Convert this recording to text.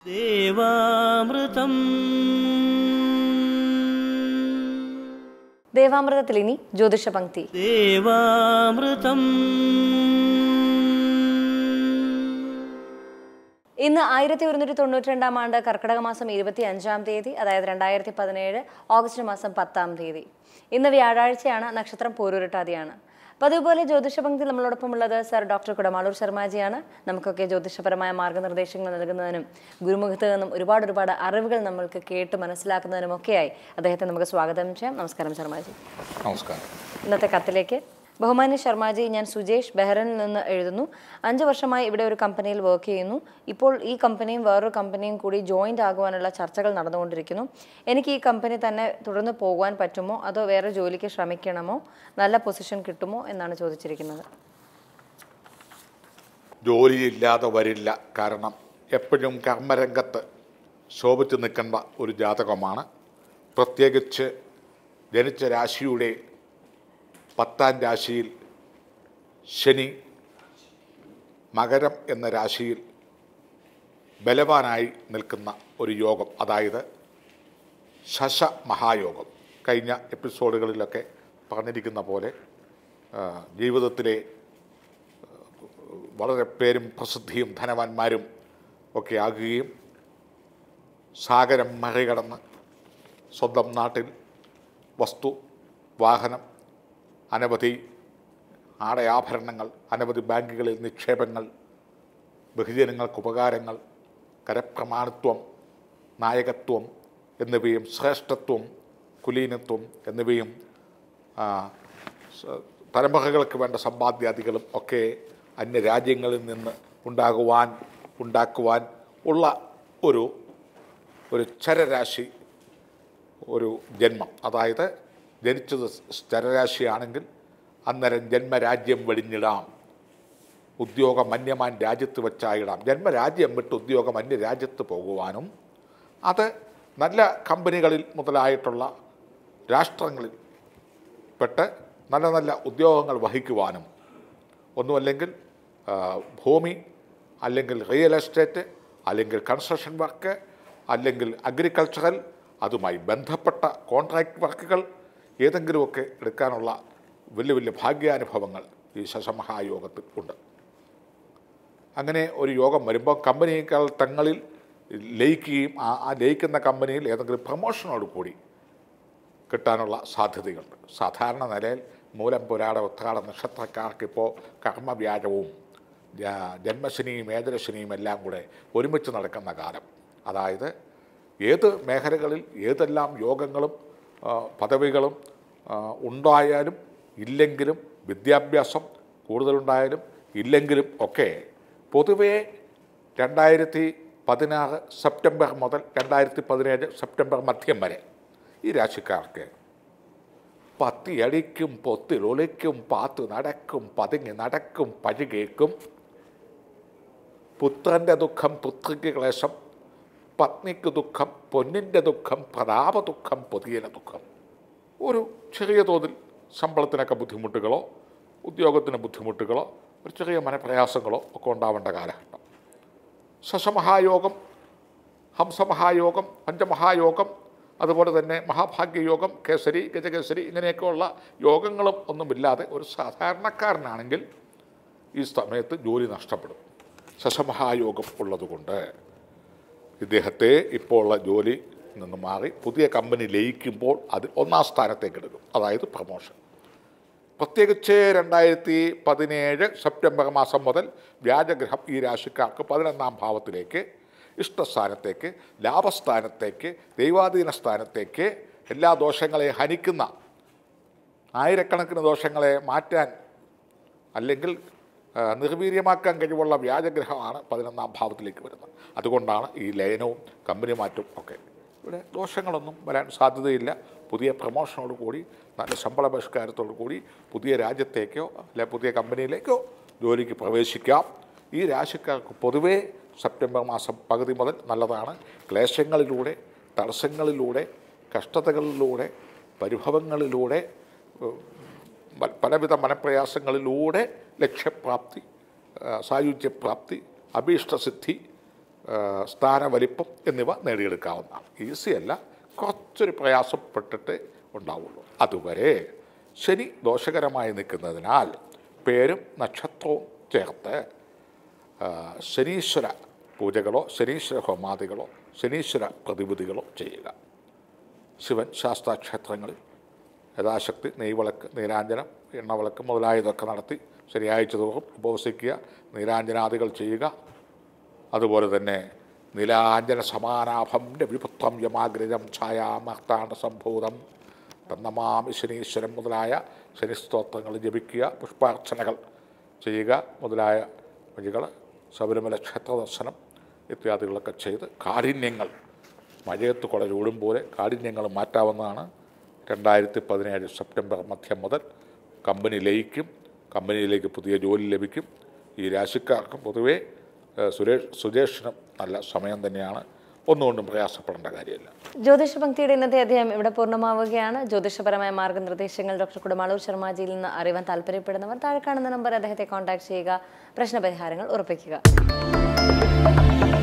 ദേവാമൃതം ദേവാമൃതത്തിൽ ഇനി ജ്യോതിഷ പങ്ക്തി ദേവാമൃതം ഇന്ന് ആയിരത്തി ഒരുന്നൂറ്റി തൊണ്ണൂറ്റി രണ്ടാം ആണ്ട് കർക്കിടക മാസം ഇരുപത്തി അഞ്ചാം തീയതി അതായത് രണ്ടായിരത്തി പതിനേഴ് ഓഗസ്റ്റ് മാസം പത്താം തീയതി ഇന്ന് വ്യാഴാഴ്ചയാണ് നക്ഷത്രം പോരൂരട്ടാതിയാണ് അപ്പോൾ അതുപോലെ ജ്യോതിഷ പങ്ക്തി നമ്മളോടൊപ്പം ഉള്ളത് സർ ഡോക്ടർ കുടമാളൂർ ശർമാജിയാണ് നമുക്കൊക്കെ ജ്യോതിഷപരമായ മാർഗ്ഗനിർദ്ദേശങ്ങൾ നൽകുന്നതിനും ഗുരുമുഖത്ത് നിന്നും ഒരുപാട് ഒരുപാട് അറിവുകൾ നമ്മൾക്ക് കേട്ട് മനസ്സിലാക്കുന്നതിനും ഒക്കെയായി അദ്ദേഹത്തെ നമുക്ക് സ്വാഗതം ചെയ്യാം നമസ്കാരം ശർമാജി നമസ്കാരം ഇന്നത്തെ കത്തിലേക്ക് ബഹുമാന്യ ശർമാജി ഞാൻ സുജേഷ് ബെഹ്റനിൽ നിന്ന് എഴുതുന്നു അഞ്ച് വർഷമായി ഇവിടെ ഒരു കമ്പനിയിൽ വർക്ക് ചെയ്യുന്നു ഇപ്പോൾ ഈ കമ്പനിയും വേറൊരു കമ്പനിയും കൂടി ജോയിൻ്റ് ആകുവാനുള്ള ചർച്ചകൾ നടന്നുകൊണ്ടിരിക്കുന്നു എനിക്ക് ഈ കമ്പനി തന്നെ തുടർന്ന് പോകുവാൻ പറ്റുമോ അതോ വേറെ ജോലിക്ക് ശ്രമിക്കണമോ നല്ല പൊസിഷൻ കിട്ടുമോ എന്നാണ് ചോദിച്ചിരിക്കുന്നത് ജോലിയില്ലാതെ വരില്ല കാരണം എപ്പോഴും കർമ്മരംഗത്ത് ശോഭിച്ച് നിൽക്കേണ്ട ഒരു ജാതകമാണ് പ്രത്യേകിച്ച് ജനിച്ച രാശിയുടെ പത്താം രാശിയിൽ ശനി മകരം എന്ന രാശിയിൽ ബലവാനായി നിൽക്കുന്ന ഒരു യോഗം അതായത് ശശ മഹായോഗം കഴിഞ്ഞ എപ്പിസോഡുകളിലൊക്കെ പറഞ്ഞിരിക്കുന്ന പോലെ ആ, ജീവിതത്തിലെ വളരെ പേരും പ്രസിദ്ധിയും ധനവാന്മാരും ഒക്കെ ആകുകയും സാഗരം മറികടന്ന് സ്വന്തം നാട്ടിൽ വസ്തു വാഹനം അനവധി ആടയാഭരണങ്ങൾ അനവധി ബാങ്കുകളിൽ നിക്ഷേപങ്ങൾ ബഹുജനങ്ങൾക്ക് ഉപകാരങ്ങൾ കരപ്രമാണിത്വം നായകത്വം എന്നിവയും ശ്രേഷ്ഠത്വം കുലീനത്വം എന്നിവയും ആ, സ- തലമുറകൾക്ക് വേണ്ട സമ്പാദ്യാദികളും ഒക്കെ അന്യരാജ്യങ്ങളിൽ നിന്ന് ഉണ്ടാകുവാൻ ഉണ്ടാക്കുവാൻ ഉള്ള ഒരു ഒരു ചരരാശി ഒരു ജന്മം അതായത് ജനിച്ചത് ചരരാശിയാണെങ്കിൽ അന്നേരം ജന്മരാജ്യം വെടിഞ്ഞിടാം ഉദ്യോഗം അന്യമാൻ രാജ്യത്ത് വെച്ചായിടാം ജന്മരാജ്യം വിട്ട് ഉദ്യോഗം അന്യ രാജ്യത്ത് പോകുവാനും അത് നല്ല കമ്പനികളിൽ മുതലായിട്ടുള്ള രാഷ്ട്രങ്ങളിൽ പെട്ട് നല്ല നല്ല ഉദ്യോഗങ്ങൾ വഹിക്കുവാനും ഒന്നുമല്ലെങ്കിൽ ആ, ഭൂമി അല്ലെങ്കിൽ റിയൽ എസ്റ്റേറ്റ് അല്ലെങ്കിൽ കൺസ്ട്രക്ഷൻ വർക്ക് അല്ലെങ്കിൽ അഗ്രികൾച്ചറൽ അതുമായി ബന്ധപ്പെട്ട കോൺട്രാക്ട് വർക്കുകൾ ഏതെങ്കിലുമൊക്കെ എടുക്കാനുള്ള വലിയ വലിയ ഭാഗ്യാനുഭവങ്ങൾ ഈ ശശമഹായോഗത്തിൽ ഉണ്ട് അങ്ങനെ ഒരു യോഗം വരുമ്പോൾ കമ്പനികൾ തങ്ങളിൽ ലയിക്കുകയും ആ ആ ലയിക്കുന്ന കമ്പനിയിൽ ഏതെങ്കിലും പ്രമോഷനോട് കൂടി കിട്ടാനുള്ള സാധ്യതയുണ്ട് സാധാരണ നിലയിൽ മൂലം പുരാട ഉത്രാട നക്ഷത്രക്കാർക്ക് ഇപ്പോൾ കർമ്മവ്യാജവും ജ- ജന്മശനിയും ഏതരശനിയും എല്ലാം കൂടെ ഒരുമിച്ച് നടക്കുന്ന കാലം അതായത് ഏത് മേഖലകളിൽ ഏതെല്ലാം യോഗങ്ങളും ആ, പദവികളും ആ, ഉണ്ടായാലും ഇല്ലെങ്കിലും വിദ്യാഭ്യാസം കൂടുതലുണ്ടായാലും ഇല്ലെങ്കിലും ഒക്കെ പൊതുവേ രണ്ടായിരത്തി പതിനാറ് സെപ്റ്റംബർ മുതൽ രണ്ടായിരത്തി പതിനേഴ് സെപ്റ്റംബർ മധ്യം വരെ ഈ രാശിക്കാർക്ക് പത്തിയടിക്കും പൊത്തിലൊളിക്കും പാത്തു നടക്കും പതുങ്ങി നടക്കും പഴുകേക്കും പുത്രൻ്റെ ദുഃഖം പുത്രിക്ക് ക്ലേശം പത്നിക്ക് ദുഃഖം പൊന്നിൻ്റെ ദുഃഖം പ്രതാപ ദുഃഖം പൊതിയന ദുഃഖം ഒരു ചെറിയ തോതിൽ ശമ്പളത്തിനൊക്കെ ബുദ്ധിമുട്ടുകളോ ഉദ്യോഗത്തിന് ബുദ്ധിമുട്ടുകളോ ഒരു ചെറിയ മനപ്രയാസങ്ങളോ ഒക്കെ ഉണ്ടാവേണ്ട കാലഘട്ടം ശശമഹായോഗം ഹംസമഹായോഗം പഞ്ചമഹായോഗം അതുപോലെ തന്നെ മഹാഭാഗ്യയോഗം കേസരി ഗജകേസരി ഇങ്ങനെയൊക്കെയുള്ള യോഗങ്ങളും ഒന്നുമില്ലാതെ ഒരു സാധാരണക്കാരനാണെങ്കിൽ ഈ സമയത്ത് ജോലി നഷ്ടപ്പെടും ശശമഹായോഗം ഉള്ളതുകൊണ്ട് ഇദ്ദേഹത്തെ ഇപ്പോൾ ഉള്ള ജോലി നിന്ന് മാറി പുതിയ കമ്പനി ലയിക്കുമ്പോൾ അത് ഒന്നാം സ്ഥാനത്തേക്ക് എടുക്കും അതായത് പ്രമോഷൻ പ്രത്യേകിച്ച് രണ്ടായിരത്തി പതിനേഴ് സെപ്റ്റംബർ മാസം മുതൽ വ്യാജഗ്രഹം ഈ രാശിക്കാർക്ക് പതിനൊന്നാം ഭാവത്തിലേക്ക് ഇഷ്ടസ്ഥാനത്തേക്ക് ലാഭസ്ഥാനത്തേക്ക് ദൈവാധീന സ്ഥാനത്തേക്ക് എല്ലാ ദോഷങ്ങളെയും ഹനിക്കുന്ന ആയിരക്കണക്കിന് ദോഷങ്ങളെ മാറ്റാൻ അല്ലെങ്കിൽ ആ, നിർവീര്യമാക്കാൻ കഴിവുള്ള വ്യാജഗ്രഹമാണ് പതിനൊന്നാം ഭാവത്തിലേക്ക് വരുന്നത് അതുകൊണ്ടാണ് ഈ ലയനവും കമ്പനി മാറ്റവും ഒക്കെ ഇവിടെ ദോഷങ്ങളൊന്നും വരാൻ സാധ്യതയില്ല പുതിയ പ്രമോഷനോട് കൂടി നല്ല ശമ്പള പരിഷ്കാരത്തോടു കൂടി പുതിയ രാജ്യത്തേക്കോ അല്ലെ പുതിയ കമ്പനിയിലേക്കോ ജോലിക്ക് പ്രവേശിക്കാം ഈ രാശിക്കാർക്ക് പൊതുവേ സെപ്റ്റംബർ മാസം പകുതി മുതൽ നല്ലതാണ് ക്ലേശങ്ങളിലൂടെ തടസ്സങ്ങളിലൂടെ കഷ്ടതകളിലൂടെ പരിഭവങ്ങളിലൂടെ ഏഹ്, പ- പലവിധ മനപ്രയാസങ്ങളിലൂടെ ലക്ഷ്യപ്രാപ്തി ആ, സായുജ്യപ്രാപ്തി അഭീഷ്ടസിദ്ധി ആ, സ്ഥാനവലിപ്പം എന്നിവ നേടിയെടുക്കാവുന്നതാണ് ഈസിയല്ല കുറച്ചൊരു പ്രയാസപ്പെട്ടിട്ട് ഉണ്ടാവുള്ളൂ അതുവരെ ശനി ദോഷകരമായി നിൽക്കുന്നതിനാൽ പേരും നക്ഷത്രവും ചേർത്ത് ആ, ശനീശ്വര പൂജകളോ ശനീശ്വര ഹോമാദികളോ ശനീശ്വര പ്രതിവിധികളോ ചെയ്യുക ശിവൻ ശാസ്താക്ഷേത്രങ്ങളിൽ യഥാശക്തി നെയ്വിളക്ക് നീരാഞ്ജനം എണ്ണവിളക്ക് മുതലായതൊക്കെ നടത്തി ശനിയാഴ്ച തോറും ഉപവസിക്കുക നീരാഞ്ജനാദികൾ ചെയ്യുക അതുപോലെ തന്നെ നീലാഞ്ജന സമാനാഭം രവിപുത്രം യമാഗ്രജം ഛായാമർത്താണ്ട സംഭൂതം തന്നമാമി ശനീശ്വരം മുതലായ ശനിസ്തോത്രങ്ങൾ ജപിക്കുക പുഷ്പാർച്ചനകൾ ചെയ്യുക മുതലായ വഴികൾ ശബരിമല ക്ഷേത്ര ദർശനം ഇത്യാദികളൊക്കെ ചെയ്ത് കാഠിന്യങ്ങൾ മഴയത്ത് കുട ചൂടും പോലെ കാഠിന്യങ്ങൾ മാറ്റാവുന്നതാണ് രണ്ടായിരത്തി പതിനേഴ് സെപ്റ്റംബർ മധ്യം മുതൽ കമ്പനി ലയിക്കും കമ്പനിയിലേക്ക് പുതിയ ജോലി ലഭിക്കും ഈ രാശിക്കാർക്കും പൊതുവേ ഏഹ്, സുരേഷ് സുരേഷിനും നല്ല സമയം തന്നെയാണ് ഒന്നുകൊണ്ടും പ്രയാസപ്പെടേണ്ട കാര്യമില്ല ജ്യോതിഷ പങ്ക്തിയുടെ ഇന്നത്തെ അധ്യായം ഇവിടെ പൂർണ്ണമാവുകയാണ് ജ്യോതിഷപരമായ മാർഗ്ഗനിർദ്ദേശങ്ങൾ ഡോക്ടർ കുടമാളൂർ ശർമാജിയിൽ നിന്ന് അറിയാൻ താല്പര്യപ്പെടുന്നവർ താഴെ കാണുന്ന നമ്പർ അദ്ദേഹത്തെ കോൺടാക്ട് ചെയ്യുക പ്രശ്നപരിഹാരങ്ങൾ ഉറപ്പിക്കുക